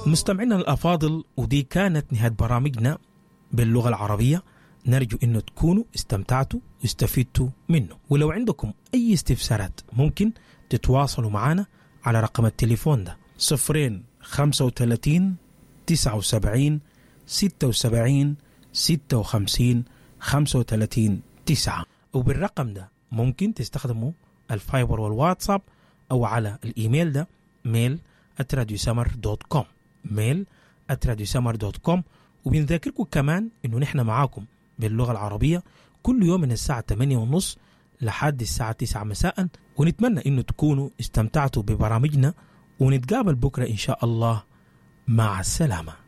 مستمعينا الأفاضل ودي كانت نهاية برامجنا باللغة العربية نرجو أنه تكونوا استمتعتوا واستفدتوا منه ولو عندكم أي استفسارات ممكن تتواصلوا معنا على رقم التليفون ده صفرين خمسة وثلاثين تسعة وسبعين ستة وسبعين ستة وخمسين خمسة وثلاثين تسعة وبالرقم ده ممكن تستخدموا الفايبر والواتساب أو على الإيميل ده ميل @radiosummer دوت كوم ميل @radiosummer دوت كوم وبنذكركم كمان إنه نحن معاكم باللغة العربية كل يوم من الساعة 8 ونص لحد الساعة 9 مساء ونتمنى إنه تكونوا استمتعتوا ببرامجنا ونتقابل بكرة إن شاء الله مع السلامة